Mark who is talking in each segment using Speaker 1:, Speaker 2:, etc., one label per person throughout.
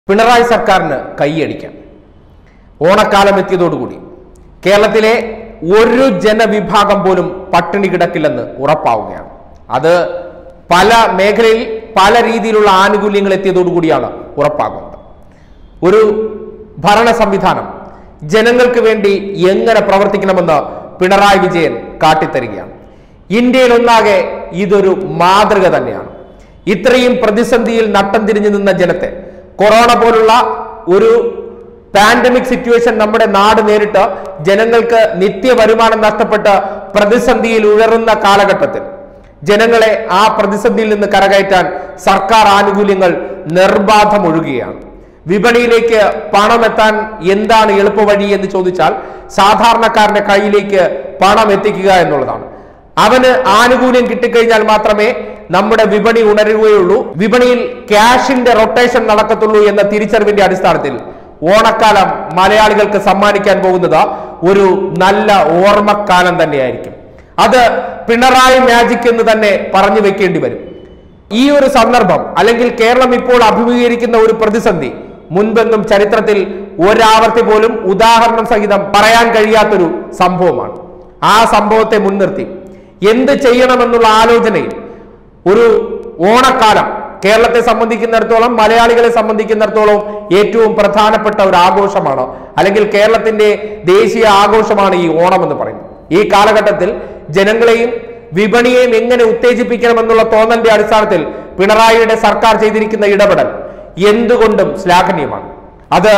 Speaker 1: പിണറായി സർക്കാരിന് കൈയടിക്കാം ഓണക്കാലം എത്തിയതോടുകൂടി കേരളത്തിലെ ഒരു ജനവിഭാഗം പോലും പട്ടിണി കിടക്കില്ലെന്ന് ഉറപ്പാവുകയാണ് അത് പല മേഖലയിൽ പല രീതിയിലുള്ള ആനുകൂല്യങ്ങൾ എത്തിയതോടുകൂടിയാണ് ഉറപ്പാകുന്നത് ഒരു ഭരണ സംവിധാനം ജനങ്ങൾക്ക് വേണ്ടി എങ്ങനെ പ്രവർത്തിക്കണമെന്ന് പിണറായി വിജയൻ കാട്ടിത്തരികയാണ് ഇന്ത്യയിൽ ഒന്നാകെ ഇതൊരു മാതൃക തന്നെയാണ് ഇത്രയും പ്രതിസന്ധിയിൽ നട്ടം തിരിഞ്ഞു നിന്ന ജനത്തെ കൊറോണ പോലുള്ള ഒരു പാൻഡമിക് സിറ്റുവേഷൻ നമ്മുടെ നാട് നേരിട്ട് ജനങ്ങൾക്ക് നിത്യ വരുമാനം നഷ്ടപ്പെട്ട് പ്രതിസന്ധിയിൽ ഉഴറുന്ന കാലഘട്ടത്തിൽ ജനങ്ങളെ ആ പ്രതിസന്ധിയിൽ നിന്ന് കരകയറ്റാൻ സർക്കാർ ആനുകൂല്യങ്ങൾ നിർബാധം ഒഴുകുകയാണ് വിപണിയിലേക്ക് പണം എത്താൻ എന്താണ് എളുപ്പവഴി എന്ന് ചോദിച്ചാൽ സാധാരണക്കാരന്റെ കയ്യിലേക്ക് പണം എത്തിക്കുക എന്നുള്ളതാണ് അവന് ആനുകൂല്യം കിട്ടിക്കഴിഞ്ഞാൽ മാത്രമേ നമ്മുടെ വിപണി ഉണരുകയുള്ളൂ വിപണിയിൽ ക്യാഷിന്റെ റൊട്ടേഷൻ നടക്കത്തുള്ളൂ എന്ന തിരിച്ചറിവിന്റെ അടിസ്ഥാനത്തിൽ ഓണക്കാലം മലയാളികൾക്ക് സമ്മാനിക്കാൻ പോകുന്നത് ഒരു നല്ല ഓർമ്മക്കാലം തന്നെയായിരിക്കും അത് പിണറായി മാജിക് എന്ന് തന്നെ പറഞ്ഞു വെക്കേണ്ടി വരും ഈ ഒരു സന്ദർഭം അല്ലെങ്കിൽ കേരളം ഇപ്പോൾ അഭിമുഖീകരിക്കുന്ന ഒരു പ്രതിസന്ധി മുൻപെങ്ങും ചരിത്രത്തിൽ ഒരാവർത്തി പോലും ഉദാഹരണം സഹിതം പറയാൻ കഴിയാത്തൊരു സംഭവമാണ് ആ സംഭവത്തെ മുൻനിർത്തി എന്ത് ചെയ്യണമെന്നുള്ള ആലോചനയിൽ ഒരു ഓണക്കാലം കേരളത്തെ സംബന്ധിക്കുന്നിടത്തോളം മലയാളികളെ സംബന്ധിക്കുന്നിടത്തോളം ഏറ്റവും പ്രധാനപ്പെട്ട ഒരു ആഘോഷമാണ് അല്ലെങ്കിൽ കേരളത്തിന്റെ ദേശീയ ആഘോഷമാണ് ഈ ഓണം എന്ന് പറയുന്നത് ഈ കാലഘട്ടത്തിൽ ജനങ്ങളെയും വിപണിയെയും എങ്ങനെ ഉത്തേജിപ്പിക്കണമെന്നുള്ള തോന്നലിന്റെ അടിസ്ഥാനത്തിൽ പിണറായിയുടെ സർക്കാർ ചെയ്തിരിക്കുന്ന ഇടപെടൽ എന്തുകൊണ്ടും ശ്ലാഘനീയമാണ് അത്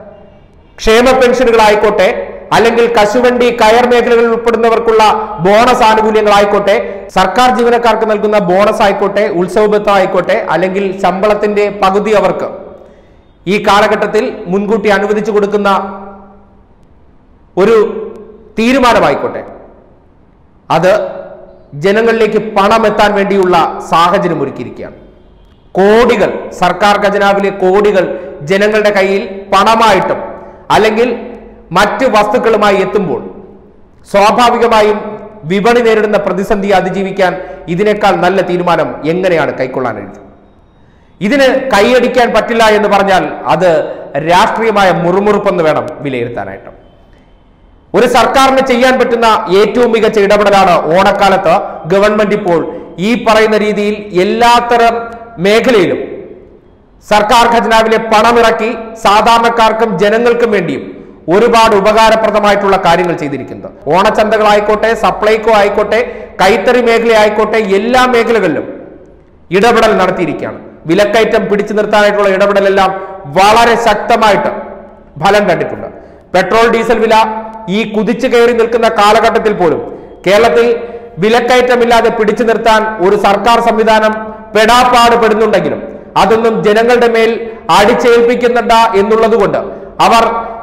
Speaker 1: ക്ഷേമ പെൻഷനുകളായിക്കോട്ടെ അല്ലെങ്കിൽ കശുവണ്ടി കയർ മേഖലകളിൽ ഉൾപ്പെടുന്നവർക്കുള്ള ബോണസ് ആനുകൂല്യങ്ങളായിക്കോട്ടെ സർക്കാർ ജീവനക്കാർക്ക് നൽകുന്ന ബോണസ് ആയിക്കോട്ടെ ഉത്സവബത്ത ആയിക്കോട്ടെ അല്ലെങ്കിൽ ശമ്പളത്തിന്റെ പകുതി അവർക്ക് ഈ കാലഘട്ടത്തിൽ മുൻകൂട്ടി അനുവദിച്ചു കൊടുക്കുന്ന ഒരു തീരുമാനമായിക്കോട്ടെ അത് ജനങ്ങളിലേക്ക് പണം എത്താൻ വേണ്ടിയുള്ള സാഹചര്യം ഒരുക്കിയിരിക്കുകയാണ് കോടികൾ സർക്കാർ ഖജനാവിലെ കോടികൾ ജനങ്ങളുടെ കയ്യിൽ പണമായിട്ടും അല്ലെങ്കിൽ മറ്റ് വസ്തുക്കളുമായി എത്തുമ്പോൾ സ്വാഭാവികമായും വിപണി നേരിടുന്ന പ്രതിസന്ധി അതിജീവിക്കാൻ ഇതിനേക്കാൾ നല്ല തീരുമാനം എങ്ങനെയാണ് കൈക്കൊള്ളാൻ കഴിയും ഇതിന് കൈയടിക്കാൻ പറ്റില്ല എന്ന് പറഞ്ഞാൽ അത് രാഷ്ട്രീയമായ മുറുമുറുപ്പെന്ന് വേണം വിലയിരുത്താനായിട്ട് ഒരു സർക്കാരിന് ചെയ്യാൻ പറ്റുന്ന ഏറ്റവും മികച്ച ഇടപെടലാണ് ഓണക്കാലത്ത് ഗവൺമെന്റ് ഇപ്പോൾ ഈ പറയുന്ന രീതിയിൽ എല്ലാത്തരം മേഖലയിലും സർക്കാർ ഖജനാവിലെ പണമിറക്കി സാധാരണക്കാർക്കും ജനങ്ങൾക്കും വേണ്ടിയും ഒരുപാട് ഉപകാരപ്രദമായിട്ടുള്ള കാര്യങ്ങൾ ചെയ്തിരിക്കുന്നത് ഓണച്ചന്തകളായിക്കോട്ടെ സപ്ലൈകോ ആയിക്കോട്ടെ കൈത്തറി മേഖല ആയിക്കോട്ടെ എല്ലാ മേഖലകളിലും ഇടപെടൽ നടത്തിയിരിക്കുകയാണ് വിലക്കയറ്റം പിടിച്ചു നിർത്താനായിട്ടുള്ള ഇടപെടലെല്ലാം വളരെ ശക്തമായിട്ട് ഫലം കണ്ടിട്ടുണ്ട് പെട്രോൾ ഡീസൽ വില ഈ കുതിച്ചു കയറി നിൽക്കുന്ന കാലഘട്ടത്തിൽ പോലും കേരളത്തിൽ വിലക്കയറ്റമില്ലാതെ പിടിച്ചു നിർത്താൻ ഒരു സർക്കാർ സംവിധാനം പെടാപ്പാട് പെടുന്നുണ്ടെങ്കിലും അതൊന്നും ജനങ്ങളുടെ മേൽ അടിച്ചേൽപ്പിക്കുന്നുണ്ട എന്നുള്ളത് കൊണ്ട് അവർ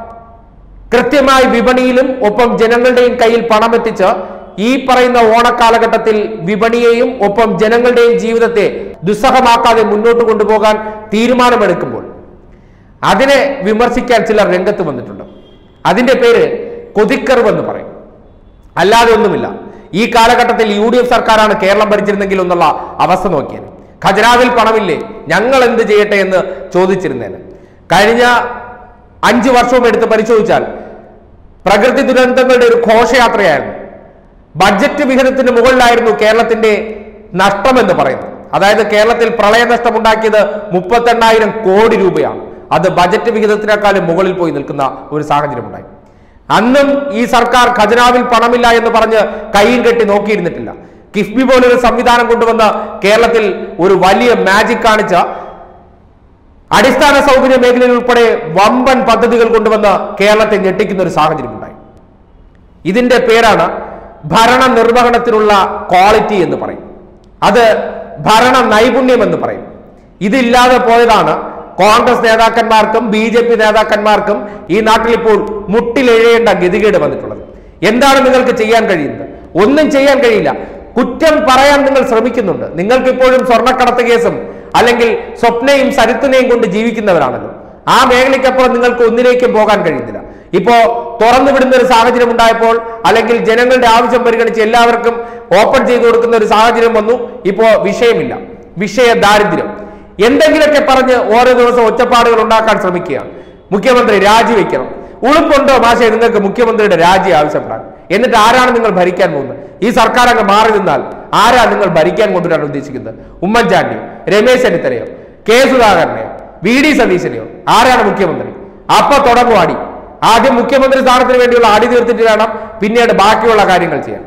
Speaker 1: കൃത്യമായി വിപണിയിലും ഒപ്പം ജനങ്ങളുടെയും കയ്യിൽ പണമെത്തിച്ച് ഈ പറയുന്ന ഓണക്കാലഘട്ടത്തിൽ വിപണിയെയും ഒപ്പം ജനങ്ങളുടെയും ജീവിതത്തെ ദുസ്സഹമാക്കാതെ മുന്നോട്ട് കൊണ്ടുപോകാൻ തീരുമാനമെടുക്കുമ്പോൾ അതിനെ വിമർശിക്കാൻ ചിലർ രംഗത്ത് വന്നിട്ടുണ്ട് അതിന്റെ പേര് കൊതിക്കറിവ് എന്ന് പറയും അല്ലാതെ ഒന്നുമില്ല ഈ കാലഘട്ടത്തിൽ യു ഡി എഫ് സർക്കാരാണ് കേരളം ഭരിച്ചിരുന്നെങ്കിൽ എന്നുള്ള അവസ്ഥ നോക്കിയത് ഖജനാവിൽ പണമില്ലേ ഞങ്ങൾ എന്ത് ചെയ്യട്ടെ എന്ന് ചോദിച്ചിരുന്നേന് കഴിഞ്ഞ അഞ്ചു വർഷവും എടുത്ത് പരിശോധിച്ചാൽ പ്രകൃതി ദുരന്തങ്ങളുടെ ഒരു ഘോഷയാത്രയായിരുന്നു ബഡ്ജറ്റ് വിഹിതത്തിന് മുകളിലായിരുന്നു കേരളത്തിന്റെ നഷ്ടം എന്ന് പറയുന്നത് അതായത് കേരളത്തിൽ പ്രളയനഷ്ടം ഉണ്ടാക്കിയത് മുപ്പത്തെണ്ണായിരം കോടി രൂപയാണ് അത് ബജറ്റ് വിഹിതത്തിനേക്കാളും മുകളിൽ പോയി നിൽക്കുന്ന ഒരു സാഹചര്യം ഉണ്ടായി അന്നും ഈ സർക്കാർ ഖജനാവിൽ പണമില്ല എന്ന് പറഞ്ഞ് കൈയും കെട്ടി നോക്കിയിരുന്നിട്ടില്ല കിഫ്ബി പോലൊരു സംവിധാനം കൊണ്ടുവന്ന് കേരളത്തിൽ ഒരു വലിയ മാജിക് കാണിച്ച അടിസ്ഥാന സൗകര്യ മേഖലയിൽ ഉൾപ്പെടെ വമ്പൻ പദ്ധതികൾ കൊണ്ടുവന്ന് കേരളത്തെ ഞെട്ടിക്കുന്ന ഒരു സാഹചര്യം ഉണ്ടായി ഇതിന്റെ പേരാണ് ഭരണ നിർവഹണത്തിനുള്ള ക്വാളിറ്റി എന്ന് പറയും അത് ഭരണ നൈപുണ്യം എന്ന് പറയും ഇതില്ലാതെ പോയതാണ് കോൺഗ്രസ് നേതാക്കന്മാർക്കും ബി ജെ പി നേതാക്കന്മാർക്കും ഈ നാട്ടിൽ ഇപ്പോൾ മുട്ടിലെഴയേണ്ട ഗതികേട് വന്നിട്ടുള്ളത് എന്താണ് നിങ്ങൾക്ക് ചെയ്യാൻ കഴിയുന്നത് ഒന്നും ചെയ്യാൻ കഴിയില്ല കുറ്റം പറയാൻ നിങ്ങൾ ശ്രമിക്കുന്നുണ്ട് നിങ്ങൾക്ക് ഇപ്പോഴും സ്വർണ്ണക്കടത്ത് കേസും അല്ലെങ്കിൽ സ്വപ്നയും സരിത്തിനെയും കൊണ്ട് ജീവിക്കുന്നവരാണല്ലോ ആ മേഖലയ്ക്കപ്പുറം നിങ്ങൾക്ക് ഒന്നിലേക്കും പോകാൻ കഴിയുന്നില്ല ഇപ്പോ തുറന്നു വിടുന്ന ഒരു സാഹചര്യം ഉണ്ടായപ്പോൾ അല്ലെങ്കിൽ ജനങ്ങളുടെ ആവശ്യം പരിഗണിച്ച് എല്ലാവർക്കും ഓപ്പൺ ചെയ്തു കൊടുക്കുന്ന ഒരു സാഹചര്യം വന്നു ഇപ്പോ വിഷയമില്ല വിഷയ ദാരിദ്ര്യം എന്തെങ്കിലുമൊക്കെ പറഞ്ഞ് ഓരോ ദിവസം ഒച്ചപ്പാടുകൾ ഉണ്ടാക്കാൻ ശ്രമിക്കുകയാണ് മുഖ്യമന്ത്രി രാജിവെക്കണം ഉളുപ്പുണ്ടോ മാഷെ നിങ്ങൾക്ക് മുഖ്യമന്ത്രിയുടെ രാജി ആവശ്യപ്പെടാൻ എന്നിട്ട് ആരാണ് നിങ്ങൾ ഭരിക്കാൻ പോകുന്നത് ഈ സർക്കാർ അങ്ങ് മാറി നിന്നാൽ ആരാ നിങ്ങൾ ഭരിക്കാൻ കൊണ്ടുവരാൻ ഉദ്ദേശിക്കുന്നത് ഉമ്മൻചാണ്ടിയോ രമേശ് ചെന്നിത്തലയോ കെ സുധാകരനെയോ വി ഡി സതീശനെയോ ആരാണ് മുഖ്യമന്ത്രി അപ്പൊ തുടങ്ങും അടി ആദ്യം മുഖ്യമന്ത്രി സ്ഥാനത്തിന് വേണ്ടിയുള്ള അടി തീർത്തിട്ട് വേണം പിന്നീട് ബാക്കിയുള്ള കാര്യങ്ങൾ ചെയ്യാൻ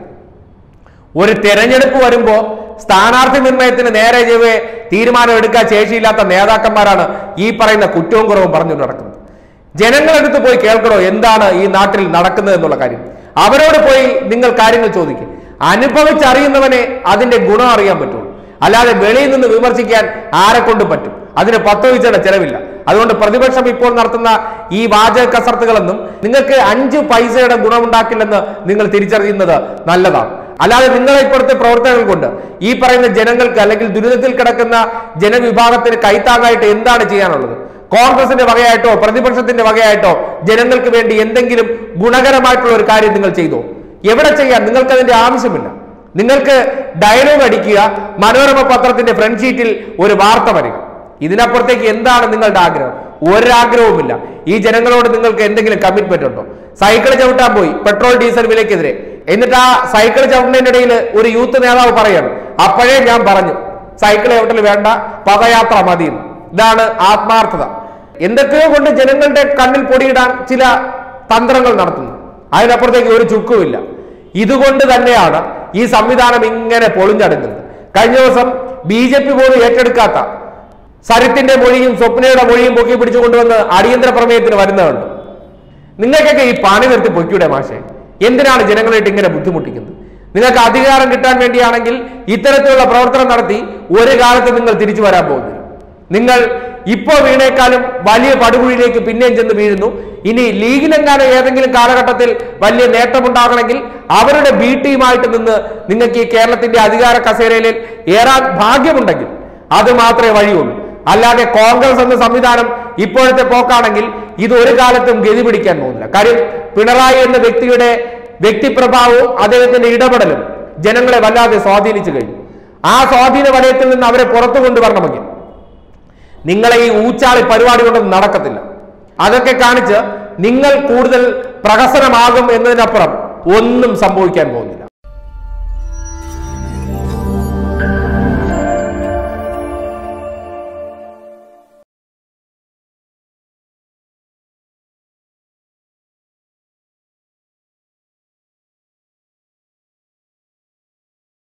Speaker 1: ഒരു തെരഞ്ഞെടുപ്പ് വരുമ്പോ സ്ഥാനാർത്ഥി നിർണയത്തിന് നേരെ ചെവ്വേ തീരുമാനം എടുക്കാൻ ശേഷിയില്ലാത്ത നേതാക്കന്മാരാണ് ഈ പറയുന്ന കുറ്റവും കുറവും പറഞ്ഞു നടക്കുന്നത് ജനങ്ങളെടുത്ത് പോയി കേൾക്കണോ എന്താണ് ഈ നാട്ടിൽ നടക്കുന്നത് എന്നുള്ള കാര്യം അവരോട് പോയി നിങ്ങൾ കാര്യങ്ങൾ ചോദിക്കും അനുഭവിച്ചറിയുന്നവനെ അതിന്റെ ഗുണം അറിയാൻ പറ്റുള്ളൂ അല്ലാതെ വെളിയിൽ നിന്ന് വിമർശിക്കാൻ ആരെ കൊണ്ട് പറ്റും അതിന് പത്തോ പൈസയുടെ ചെലവില്ല അതുകൊണ്ട് പ്രതിപക്ഷം ഇപ്പോൾ നടത്തുന്ന ഈ വാചക കസർത്തുകളൊന്നും നിങ്ങൾക്ക് അഞ്ച് പൈസയുടെ ഗുണമുണ്ടാക്കില്ലെന്ന് നിങ്ങൾ തിരിച്ചറിയുന്നത് നല്ലതാണ് അല്ലാതെ നിങ്ങളെ ഇപ്പോഴത്തെ പ്രവർത്തനങ്ങൾ കൊണ്ട് ഈ പറയുന്ന ജനങ്ങൾക്ക് അല്ലെങ്കിൽ ദുരിതത്തിൽ കിടക്കുന്ന ജനവിഭാഗത്തിന് കൈത്താങ്ങായിട്ട് എന്താണ് ചെയ്യാനുള്ളത് കോൺഗ്രസിന്റെ വകയായിട്ടോ പ്രതിപക്ഷത്തിന്റെ വകയായിട്ടോ ജനങ്ങൾക്ക് വേണ്ടി എന്തെങ്കിലും ഗുണകരമായിട്ടുള്ള ഒരു കാര്യം നിങ്ങൾ ചെയ്തോ എവിടെ ചെയ്യാൻ നിങ്ങൾക്ക് അതിന്റെ ആവശ്യമില്ല നിങ്ങൾക്ക് ഡയലോഗ് അടിക്കുക മനോരമ പത്രത്തിന്റെ ഫ്രണ്ട് ഷീറ്റിൽ ഒരു വാർത്ത വരിക ഇതിനപ്പുറത്തേക്ക് എന്താണ് നിങ്ങളുടെ ആഗ്രഹം ഒരാഗ്രഹവുമില്ല ഈ ജനങ്ങളോട് നിങ്ങൾക്ക് എന്തെങ്കിലും കമ്മിറ്റ്മെന്റ് ഉണ്ടോ സൈക്കിൾ ചവിട്ടാൻ പോയി പെട്രോൾ ഡീസൽ വിലക്കെതിരെ എന്നിട്ട് ആ സൈക്കിൾ ചവിട്ടുന്നതിന്റെ ഇടയിൽ ഒരു യൂത്ത് നേതാവ് പറയാണ് അപ്പോഴേ ഞാൻ പറഞ്ഞു സൈക്കിൾ ചവിട്ടൽ വേണ്ട പദയാത്ര മതി എന്ന്. ഇതാണ് ആത്മാർത്ഥത എന്തൊക്കെയോ കൊണ്ട് ജനങ്ങളുടെ കണ്ണിൽ പൊടിയിടാൻ ചില തന്ത്രങ്ങൾ നടത്തുന്നു അതിനപ്പുറത്തേക്ക് ഒരു ചുക്കുമില്ല ഇതുകൊണ്ട് തന്നെയാണ് ഈ സംവിധാനം ഇങ്ങനെ പൊളിഞ്ഞടുക്കുന്നത് കഴിഞ്ഞ ദിവസം ബി ജെ പി പോലും ഏറ്റെടുക്കാത്ത സരിത്തിന്റെ മൊഴിയും സ്വപ്നയുടെ മൊഴിയും പൊക്കി പിടിച്ചു കൊണ്ടുവന്ന് അടിയന്തര പ്രമേയത്തിന് വരുന്നതുണ്ട് നിങ്ങൾക്കൊക്കെ ഈ പണി നിർത്തി പൊക്കിയുടെ മാഷെ എന്തിനാണ് ജനങ്ങളായിട്ട് ഇങ്ങനെ ബുദ്ധിമുട്ടിക്കുന്നത് നിങ്ങൾക്ക് അധികാരം കിട്ടാൻ വേണ്ടിയാണെങ്കിൽ ഇത്തരത്തിലുള്ള പ്രവർത്തനം നടത്തി ഒരു കാലത്ത് നിങ്ങൾ തിരിച്ചു വരാൻ പോകുന്നില്ല നിങ്ങൾ ഇപ്പോ വീണേക്കാളും വലിയ പടുകുഴിയിലേക്ക് പിന്നെയും ചെന്ന് വീഴുന്നു ഇനി ലീഗിലെങ്ങാനും ഏതെങ്കിലും കാലഘട്ടത്തിൽ വലിയ നേട്ടമുണ്ടാകണമെങ്കിൽ അവരുടെ ബി ടീമായിട്ട് നിന്ന് നിങ്ങൾക്ക് ഈ കേരളത്തിന്റെ അധികാര കസേരയിൽ ഏറാൻ ഭാഗ്യമുണ്ടെങ്കിൽ അത് മാത്രമേ വഴിയുള്ളൂ അല്ലാതെ കോൺഗ്രസ് എന്ന സംവിധാനം ഇപ്പോഴത്തെ പോക്കാണെങ്കിൽ ഇത് ഒരു കാലത്തും ഗതി പിടിക്കാൻ പോകുന്നില്ല കാര്യം പിണറായി എന്ന വ്യക്തിയുടെ വ്യക്തിപ്രഭാവവും അദ്ദേഹത്തിന്റെ ഇടപെടലും ജനങ്ങളെ വല്ലാതെ സ്വാധീനിച്ചു കഴിഞ്ഞു ആ സ്വാധീന വലയത്തിൽ നിന്ന് അവരെ പുറത്തു കൊണ്ടുവരണമെങ്കിൽ നിങ്ങളെ ഈ ഊച്ചാളി പരിപാടി കൊണ്ടൊന്നും നടക്കത്തില്ല അതൊക്കെ കാണിച്ച് നിങ്ങൾ കൂടുതൽ പ്രഹസനമാകും എന്നതിനപ്പുറം ഒന്നും സംഭവിക്കാൻ പോകുന്നു